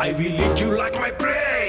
I will eat you like my prey.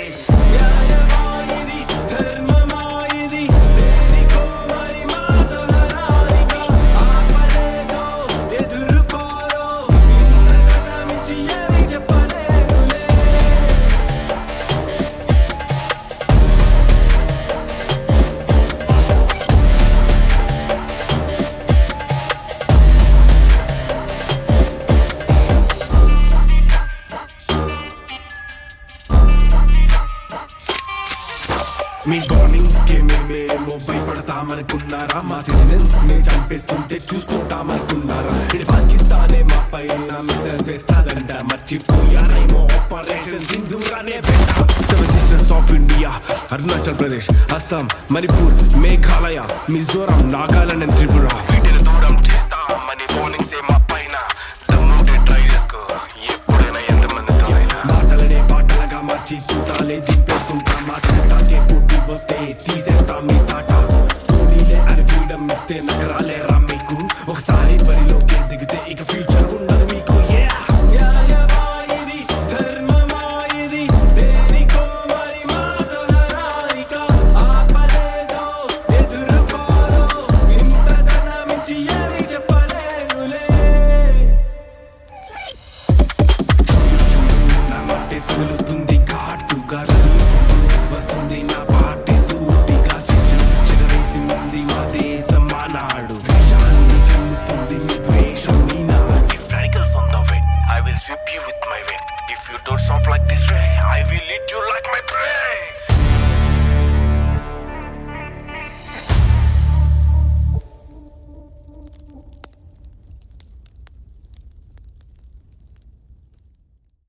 మీ warnings కి మేమేమో భయపడతామనుకున్నారా మా సిటిజన్స్ ని చంపేస్తుంటే చూస్తుంటామనుకున్నారా ఇది పాకిస్తానే మా పైన మిసైల్స్ వేస్తాదంట మర్చిపోయారేమో ఆపరేషన్ సింధూరానే seven sisters of India Arunachal Pradesh Assam Manipur Meghalaya Mizoram Nagaland and Tripura వీటిని దూరం చేస్తామని వార్నింగ్స్ ఏ మా